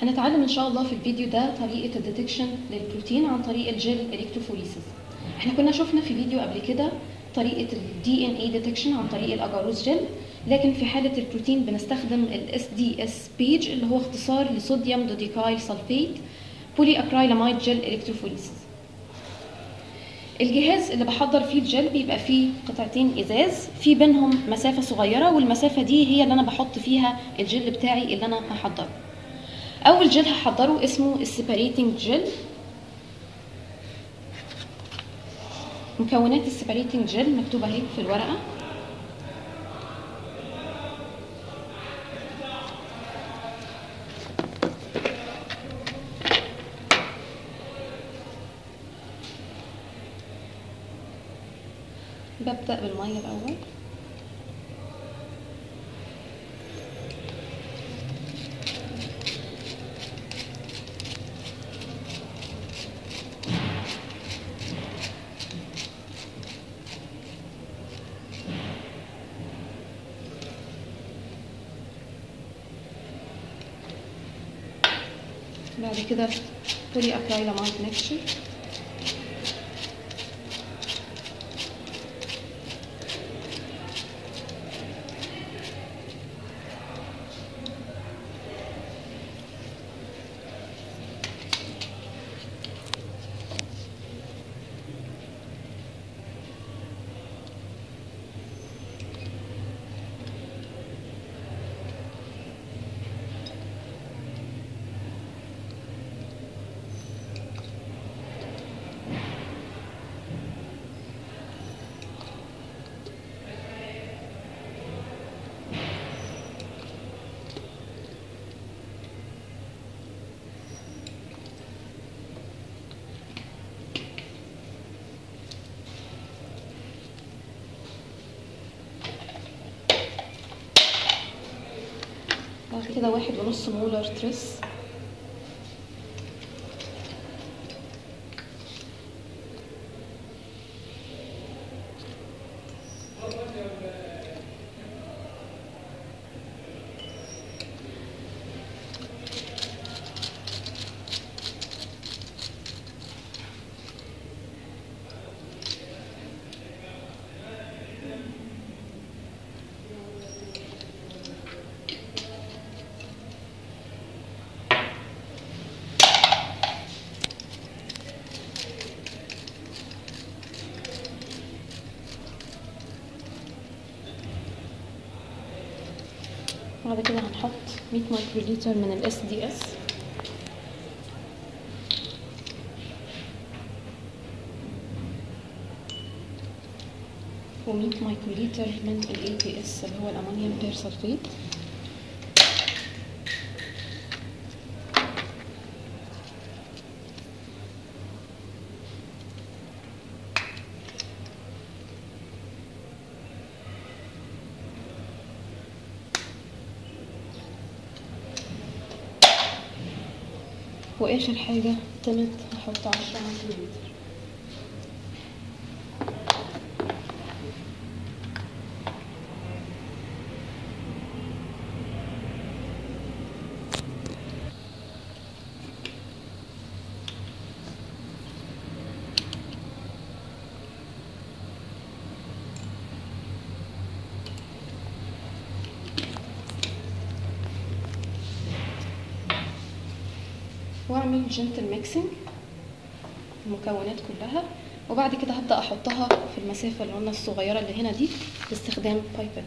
هنتعلم ان شاء الله في الفيديو ده طريقه الديتكشن للبروتين عن طريق الجل الكتروفوريسيس احنا كنا شفنا في فيديو قبل كده طريقه الدي ان اي ديتكشن عن طريق الاجاروز جل لكن في حاله البروتين بنستخدم الاس دي اس بيج اللي هو اختصار لصوديوم دوديكايل سلفيت بولي اكرايلاميد جل الكتروفوريسيس الجهاز اللي بحضر فيه الجل بيبقى فيه قطعتين ازاز في بينهم مسافه صغيره والمسافه دي هي اللي انا بحط فيها الجل بتاعي اللي انا هحضره اول جل هحضره اسمه السيباريتنج جل مكونات السيباريتنج جل مكتوبه اهي في الورقه ببدأ بالمية الأول بعد كده بولي اكرايلاميد ميكشر بعد كده واحد ونص مولر تريس بعد كده هنحط 100 مايكروليتر من الاس دي اس و100 مايكروليتر من الاي بي اس اللي هو الامونيوم بير سلفيت واخر حاجه تمت هحط 10 ملليلتر واعمل جنتل ميكسنج المكونات كلها وبعد كده هبدا احطها في المسافه اللي قلنا الصغيره اللي هنا دي باستخدام بايبت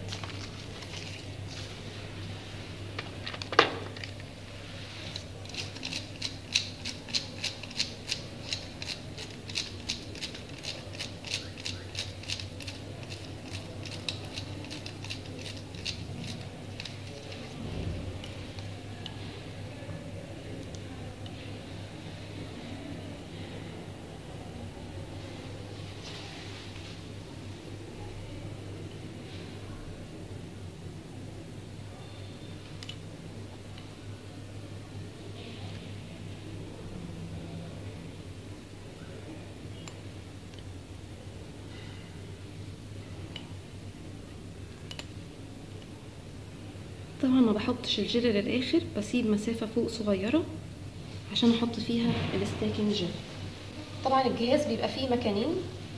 طبعا ما بحطش الجل للاخر بسيب مسافة فوق صغيرة عشان احط فيها الستاكينج جل طبعا الجهاز بيبقى فيه مكانين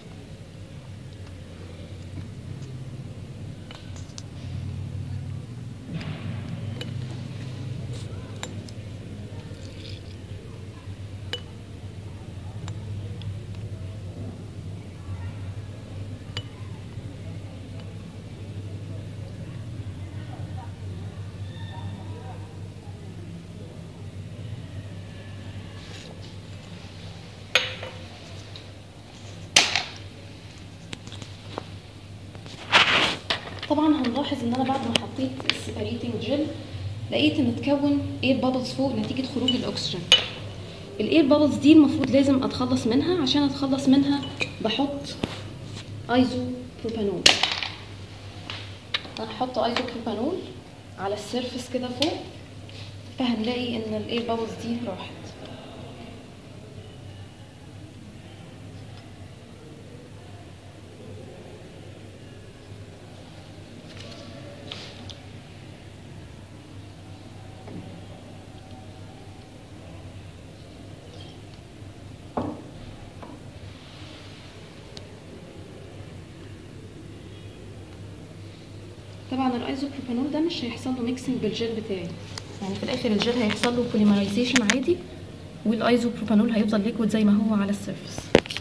طبعا هنلاحظ ان انا بعد ما حطيت السيباريتنج جل لقيت ان اتكون اير بابلز فوق نتيجه خروج الاكسجين الاير بابلز دي المفروض لازم اتخلص منها عشان اتخلص منها بحط ايزو بروبانول هنحط ايزو بروبانول على السيرفس كده فوق فهنلاقي ان الاير بابلز دي راحت طبعا الايزوبروبانول ده مش هيحصل له ميكسنج بالجل بتاعي يعني في الاخر الجل هيحصل له بوليمرايزيشن عادي والايزوبروبانول هيفضل ليكويد زي ما هو على السيرفس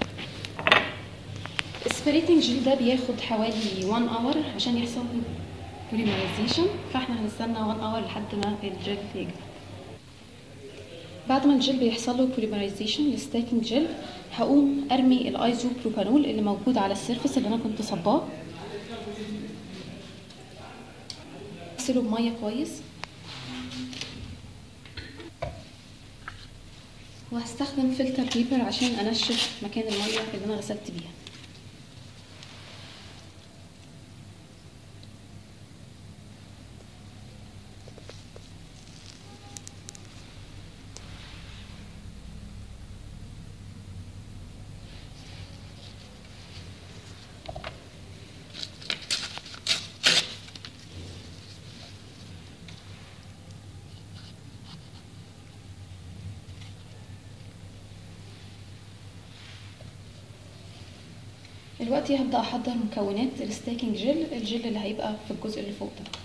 السبريتنج جل ده بياخد حوالي 1 اور عشان يحصل له بوليمرايزيشن فاحنا هنستنى 1 اور لحد ما الجل يجي بعد ما الجل بيحصل له بوليمرايزيشن للستاكينج جل هقوم ارمي الايزوبروبانول اللي موجود على السيرفس اللي انا كنت صباه اغسله بميه كويس وهستخدم فلتر بيبر عشان انشف مكان الميه اللي انا غسلت بيها دلوقتي هبدأ أحضر مكونات الستاكينج جل الجل اللي هيبقى في الجزء اللي فوق ده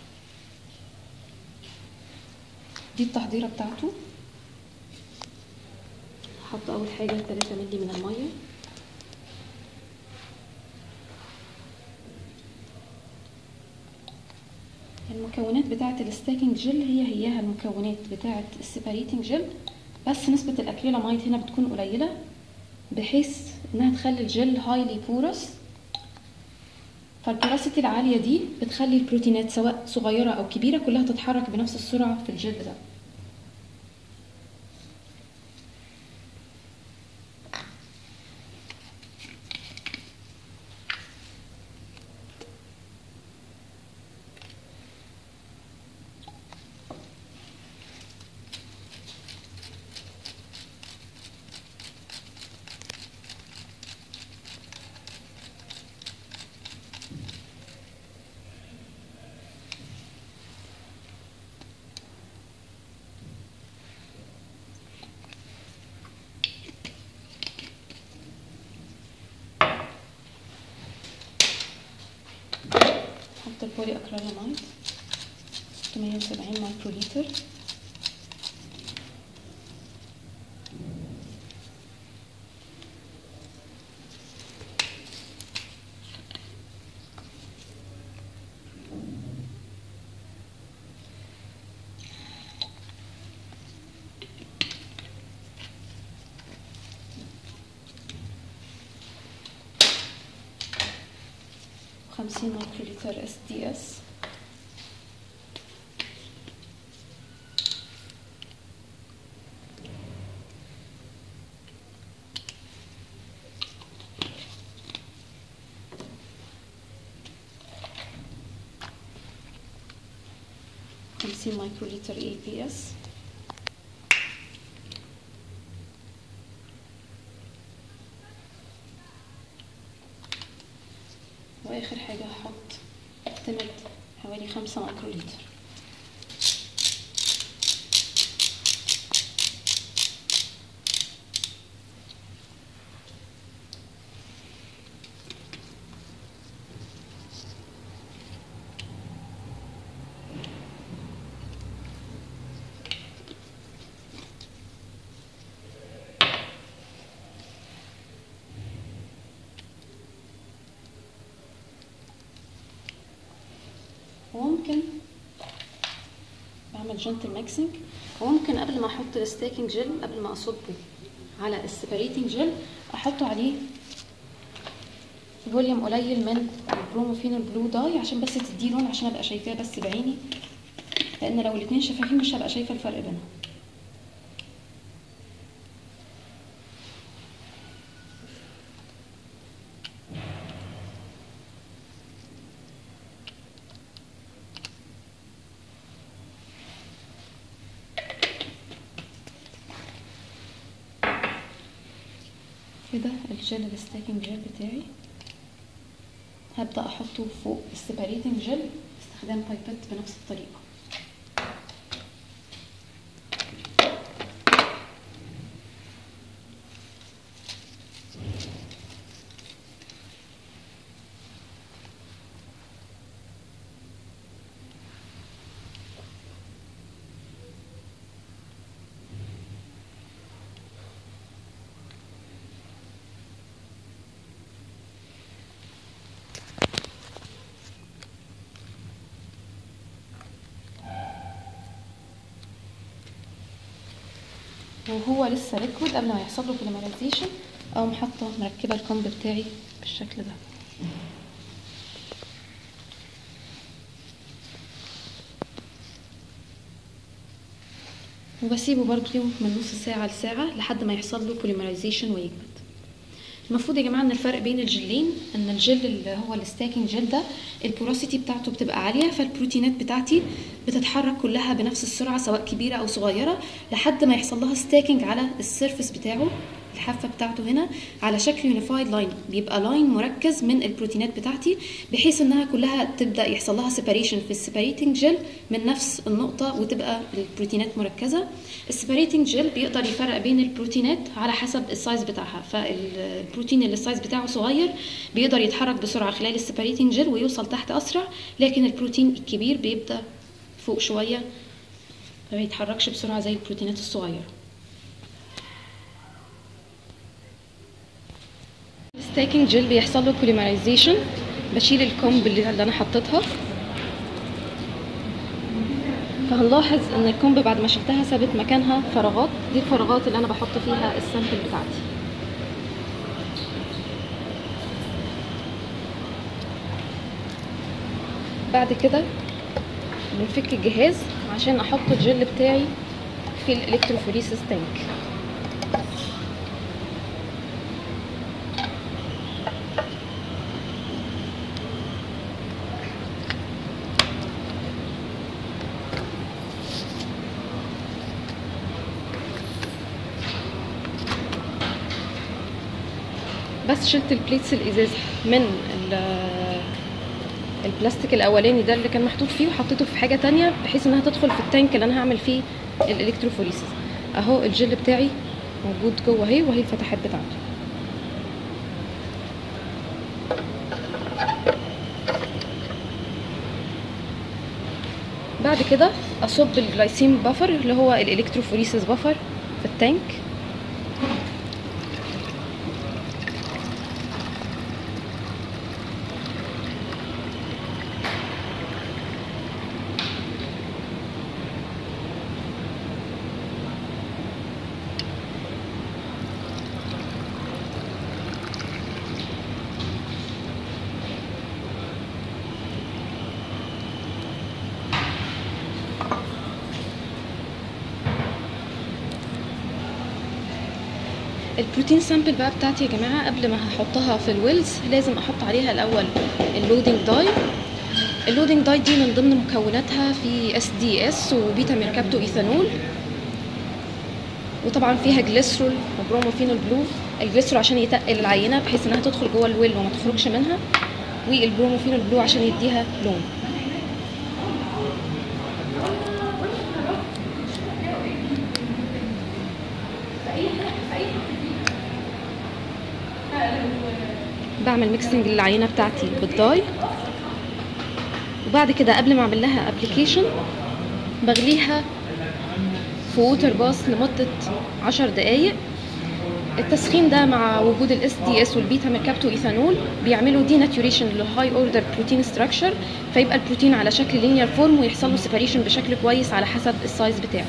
دي التحضيرة بتاعته هحط أول حاجة 3 مللي من المية المكونات بتاعة الستاكينج جل هي هياها المكونات بتاعة السيباريتنج جل بس نسبة الأكريلاميد هنا بتكون قليلة بحيث انها تخلي الجل هايلي بورس فالبوراسيتي العاليه دي بتخلي البروتينات سواء صغيره او كبيره كلها تتحرك بنفس السرعه في الجل ده نحط البولي اكريلاميد 670 مايكروليتر وخمسين مايكروليتر اس دي اس خمسين مايكروليتر اي بي اس واخر حاجة هحط اعتمد حوالي خمسة مايكروليتر ممكن بعمل جنتل ميكسنج وممكن قبل ما احط الستاكينج جل قبل ما اصبه على السيبريتنج جل احط عليه فوليوم قليل من البروموفينول بلو داي عشان بس تديه لون عشان ابقى شايفاه بس بعيني لان لو الاتنين شفافين مش هبقى شايفه الفرق بينهم كده الجل الستاكينج جل بتاعي هبدأ احطه فوق السيبريتنج جل باستخدام بايبت بنفس الطريقة وهو لسه ليكويد قبل ما يحصل له بوليمرايزيشن اقوم حاطه مركبه الكومب بتاعي بالشكل ده وبسيبه برضو من نص ساعة لساعة لحد ما يحصل له بوليمرايزيشن ويجمد المفروض يا جماعه ان الفرق بين الجلين ان الجل اللي هو الستاكينج جل ده البورosity بتاعته بتبقى عاليه فالبروتينات بتاعتي بتتحرك كلها بنفس السرعه سواء كبيره او صغيره لحد ما يحصل لها ستاكينج على السيرفس بتاعه الحافه بتاعته هنا على شكل يونيفايد لاين بيبقى لاين مركز من البروتينات بتاعتي بحيث انها كلها تبدا يحصل لها سيباريشن في السيباريتنج جل من نفس النقطه وتبقى البروتينات مركزه السيباريتنج جل بيقدر يفرق بين البروتينات على حسب السايز بتاعها فالبروتين اللي السايز بتاعه صغير بيقدر يتحرك بسرعه خلال السيباريتنج جل ويوصل تحت اسرع لكن البروتين الكبير بيبدا فوق شويه ما بيتحركش بسرعه زي البروتينات الصغيره الستاكينج جل بيحصل له بوليمرايزيشن بشيل الكومب اللي اللي انا حطيتها فهنلاحظ ان الكومب بعد ما شلتها سابت مكانها فراغات دي الفراغات اللي انا بحط فيها السامبل بتاعتي بعد كده بنفك الجهاز عشان احط الجل بتاعي في الالكتروفوريسيس تانك بس شلت البليتس الازاز من ال- البلاستيك الاولاني ده اللي كان محطوط فيه وحطيته في حاجه تانية بحيث انها تدخل في التانك اللي انا هعمل فيه الالكتروفوريسيس اهو الجل بتاعي موجود جوه اهي وهي الفتحات بتاعته بعد كده اصب الجلايسين بافر اللي هو الالكتروفوريسيس بافر في التانك البروتين سامبل بقى بتاعتي يا جماعه قبل ما هحطها في الويلز لازم احط عليها الاول اللودنج داي اللودنج داي دي من ضمن مكوناتها في اس دي اس وبيتا ميركابتو ايثانول وطبعا فيها جليسرول وبروموفينول بلو الجليسرول عشان يتقل العينه بحيث انها تدخل جوه الويل وما تخرجش منها والبروموفينول بلو عشان يديها لون بعمل ميكسنج للعينه بتاعتي بالداي وبعد كده قبل ما اعمل لها ابلكيشن بغليها في ووتر باص لمده عشر دقايق التسخين ده مع وجود الاس دي اس والبيتا ميركابتو ايثانول بيعملوا دي ناتوريشن للهاي اوردر بروتين ستراكشر فيبقى البروتين على شكل لينير فورم ويحصل له سيباريشن بشكل كويس على حسب السايز بتاعه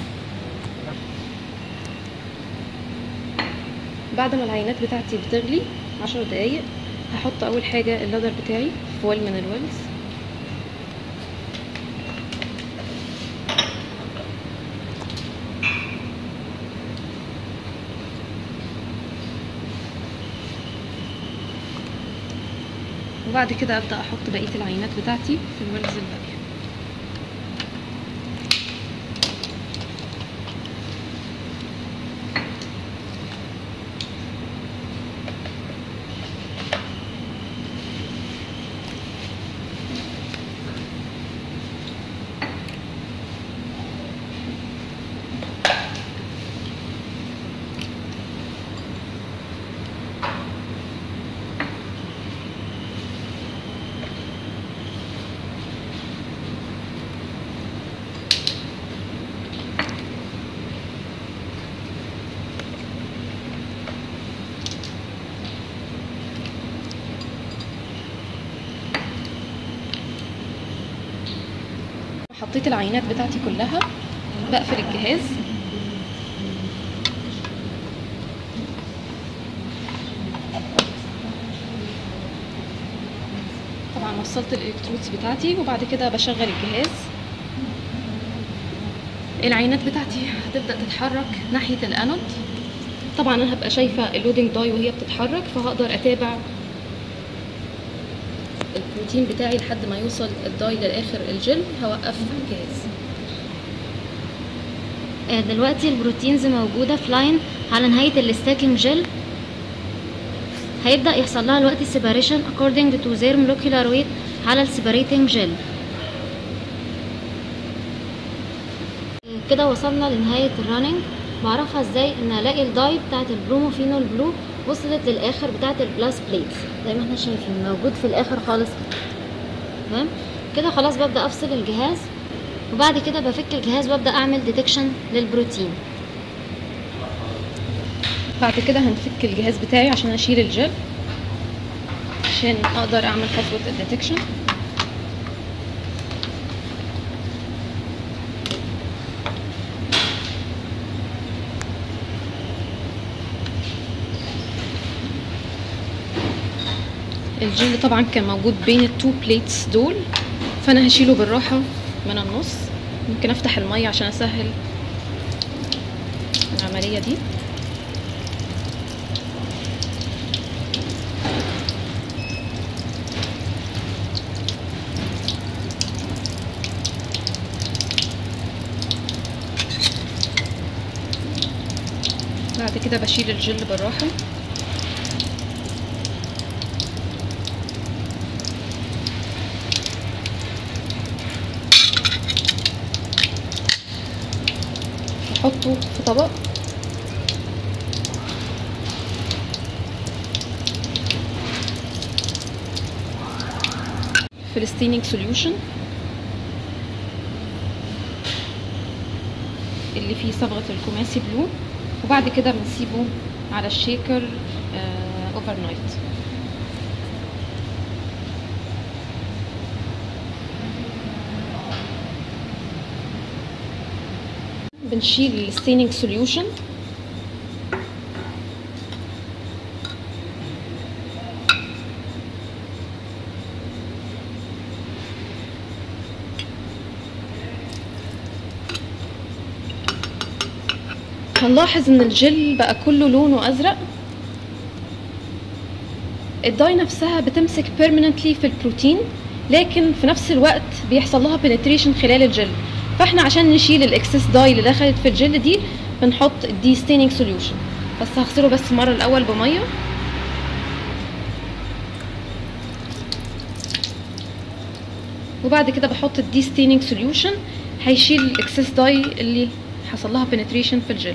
بعد ما العينات بتاعتي بتغلي 10 دقايق هحط اول حاجه اللادر بتاعي في ويل من الويلز وبعد كده ابدا احط بقيه العينات بتاعتي في الويلز الباقيه حطيت العينات بتاعتي كلها بقفل الجهاز طبعا وصلت الالكترودز بتاعتي وبعد كده بشغل الجهاز العينات بتاعتي هتبدا تتحرك ناحيه الانود طبعا انا هبقى شايفه اللودنج داي وهي بتتحرك فهقدر اتابع البروتين بتاعي لحد ما يوصل الداي للاخر الجل هوقف الجهاز آه، دلوقتي البروتينز موجودة في لاين على نهاية الستاكينج جل هيبدأ يحصل لها دلوقتي separation according to their molecular weight على السيبريتنج جل كده وصلنا لنهاية الرننج بعرفها ازاي ان الاقي الداي بتاعت البروموفينول بلو وصلت للاخر بتاعت البلاس بليتس زي ما احنا شايفين موجود في الاخر خالص كده تمام كده خلاص ببدأ افصل الجهاز وبعد كده بفك الجهاز وابدأ اعمل ديتكشن للبروتين بعد كده هنفك الجهاز بتاعي عشان اشيل الجل عشان اقدر اعمل خطوه الديتكشن الجل طبعا كان موجود بين التو بليتس دول فانا هشيله بالراحه من النص ممكن افتح الميه عشان اسهل العمليه دي بعد كده بشيل الجل بالراحه احطه في طبق في الستينينج سوليوشن اللي فيه صبغة الكوماسي بلو وبعد كده بنسيبه على الشيكر اوفر نايت بنشيل الستينينج سوليوشن هنلاحظ ان الجل بقى كله لونه ازرق الداي نفسها بتمسك بيرمننتلي في البروتين لكن في نفس الوقت بيحصل لها penetration خلال الجل فاحنا عشان نشيل الاكسس داي اللي دخلت في الجل دي بنحط الدي ستينينج سوليوشن بس هغسله بس مره الاول بميه وبعد كده بحط الدي ستينينج سوليوشن هيشيل الاكسس داي اللي حصل لها penetration في الجل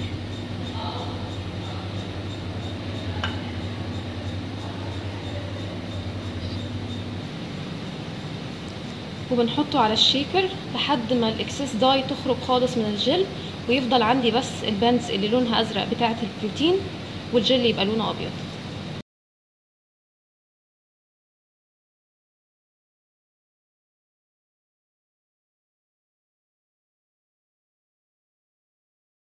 وبنحطه على الشيكر لحد ما الاكسس داي تخرج خالص من الجل ويفضل عندي بس البانز اللي لونها ازرق بتاعه البروتين والجل يبقى لونه ابيض